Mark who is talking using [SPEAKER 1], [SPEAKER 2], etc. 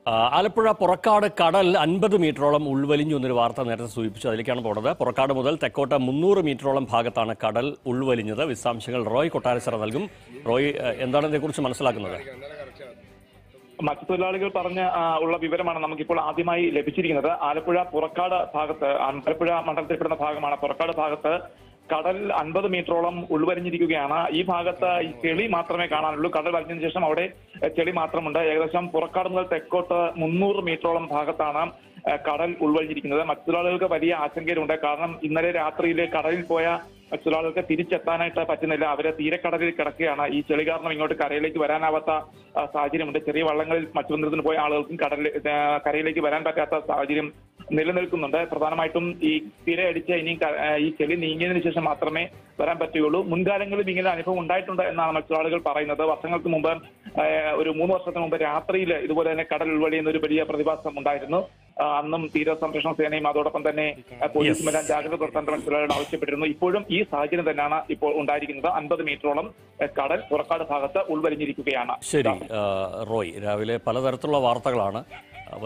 [SPEAKER 1] ആ, ആലപ്പുഴ പുറക്കാട് കടൽ അൻപത് മീറ്ററോളം ഉൾവലിഞ്ഞു എന്നൊരു വാർത്ത നേരത്തെ സൂചിപ്പിച്ചു അതിലേക്കാണ് പോണത് പുറക്കാട് മുതൽ തെക്കോട്ട മുന്നൂറ് മീറ്ററോളം ഭാഗത്താണ് കടൽ ഉൾവലിഞ്ഞത് വിശദാംശങ്ങൾ റോയ് കൊട്ടാരച്ചിറ നൽകും റോയ് ഏഹ്, എന്താണ് ഇതേക്കുറിച്ച് മനസ്സിലാക്കുന്നത്
[SPEAKER 2] മത്സ്യത്തൊഴിലാളികൾ പറഞ്ഞ ആ, ഉള്ള വിവരമാണ് നമുക്കിപ്പോൾ ആദ്യമായി ലഭിച്ചിരിക്കുന്നത് ആലപ്പുഴ പുറക്കാട് ഭാഗത്ത് ആലപ്പുഴ മണ്ഡലത്തിൽപ്പെടുന്ന ഭാഗമാണ് പുറക്കാട് ഭാഗത്ത് കടൽ അൻപത് മീറ്ററോളം ഉൾവരിഞ്ഞിരിക്കുകയാണ് ഈ ഭാഗത്ത് ഈ ചെളി മാത്രമേ കാണാനുള്ളൂ കടൽ വലിഞ്ഞതിനു ശേഷം അവിടെ എ, ചെളി മാത്രമുണ്ട് ഏകദേശം പുറക്കാട് മുതൽ തെക്കോട്ട് മുന്നൂറ് മീറ്ററോളം ഭാഗത്താണ് എ, കടൽ ഉൾവലിഞ്ഞിരിക്കുന്നത് മത്സ്യത്തൊഴിലാളികൾക്ക് വലിയ ആശങ്കയുണ്ട് കാരണം ഇന്നലെ രാത്രിയിൽ കടലിൽ പോയ മത്സ്യത്തൊഴിലാളികൾക്ക് തിരിച്ചെത്താനായിട്ട് പറ്റുന്നില്ല അവര് തീരക്കടലിൽ കിടക്കുകയാണ് ഈ ചെളി കാരണം ഇങ്ങോട്ട് കരയിലേക്ക് വരാനാവാത്ത ആ, സാഹചര്യമുണ്ട് ചെറിയ വള്ളങ്ങളിൽ മത്സ്യബന്ധനത്തിന് പോയ ആളുകൾക്കും കടലിൽ ആ, കരയിലേക്ക് വരാൻ പറ്റാത്ത സാഹചര്യം നിലനിൽക്കുന്നുണ്ട് പ്രധാനമായിട്ടും ഈ തിരയടിച്ച് ഇനി ക- ആ, ഈ ചെളി നീങ്ങിയതിനു ശേഷം മാത്രമേ വരാൻ പറ്റുകയുള്ളൂ മുൻകാലങ്ങളിൽ ഇങ്ങനെ അനുഭവം ഉണ്ടായിട്ടുണ്ട് എന്നാണ് മത്സ്യത്തൊഴിലാളികൾ പറയുന്നത് വർഷങ്ങൾക്ക് മുമ്പ് ആ, ഒരു മൂന്ന് വർഷത്തിന് മുമ്പ് രാത്രിയിൽ ഇതുപോലെ തന്നെ കടൽ ഉൾവഴിയുന്ന ഒരു വലിയ പ്രതിഭാസം ഉണ്ടായിരുന്നു ആ, അന്നും തീര സംരക്ഷണ സേനയും അതോടൊപ്പം തന്നെ ആ, പോലീസും എല്ലാം ജാഗ്രത പുലർത്താൻ മത്സ്യത്തൊഴിലാളികൾ ആവശ്യപ്പെട്ടിരുന്നു ഇപ്പോഴും ഈ സാഹചര്യം തന്നെയാണ് ഇപ്പോൾ ഉണ്ടായിരിക്കുന്നത് അൻപത് മീറ്ററോളം ആ, കടൽ പുറക്കാട് ഭാഗത്ത് ഉൾവലിഞ്ഞിരിക്കുകയാണ്
[SPEAKER 1] ശരി ആ, റോയ് രാവിലെ പലതരത്തിലുള്ള വാർത്തകളാണ്